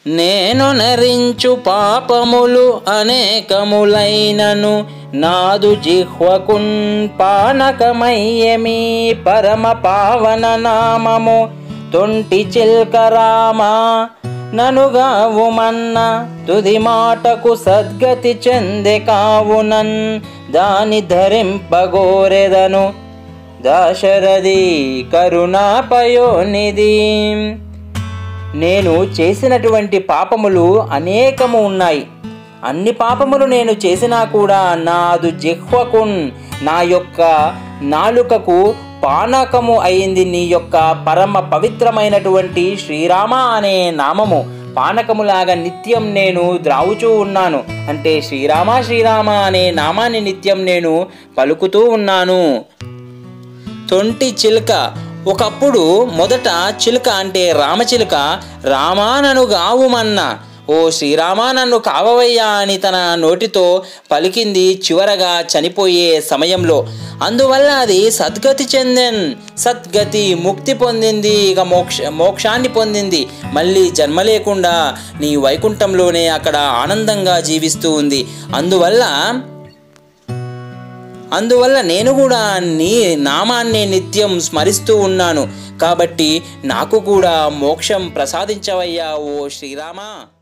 నేను నరించు పాపములు అనేకములైనను నాదు జిహ్వకున్ పానకమయ్యమీ పరమ పావన నామము తొంటి చిల్కరామా ననుగావుమన్న తుది మాటకు సద్గతి చెందె కావునన్ దాని ధరింపగోరెదను దాశరథి కరుణాపయోనిధి నేను చేసినటువంటి పాపములు అనేకము ఉన్నాయి అన్ని పాపములు నేను చేసినా కూడా నాదు జిహ్వకున్ నా యొక్క నాలుకకు పానకము అయింది నీ యొక్క పరమ పవిత్రమైనటువంటి శ్రీరామ అనే నామము పానకములాగా నిత్యం నేను ద్రావుచూ ఉన్నాను అంటే శ్రీరామ శ్రీరామ అనే నామాన్ని నిత్యం నేను పలుకుతూ ఉన్నాను తొంటి చిలుక ఒకప్పుడు మొదట చిలుక అంటే రామచిలుక రామా నన్ను గావుమన్న ఓ శ్రీరామా నన్ను కావవయ్యా అని తన నోటితో పలికింది చివరగా చనిపోయే సమయంలో అందువల్ల అది సద్గతి చెందెన్ సద్గతి ముక్తి పొందింది ఇక మోక్ష మోక్షాన్ని పొందింది మళ్ళీ జన్మ లేకుండా నీ వైకుంఠంలోనే అక్కడ ఆనందంగా జీవిస్తూ ఉంది అందువల్ల అందువల్ల నేను కూడా నీ నామాన్ని నిత్యం స్మరిస్తూ ఉన్నాను కాబట్టి నాకు కూడా మోక్షం ప్రసాదించవయ్యా ఓ శ్రీరామా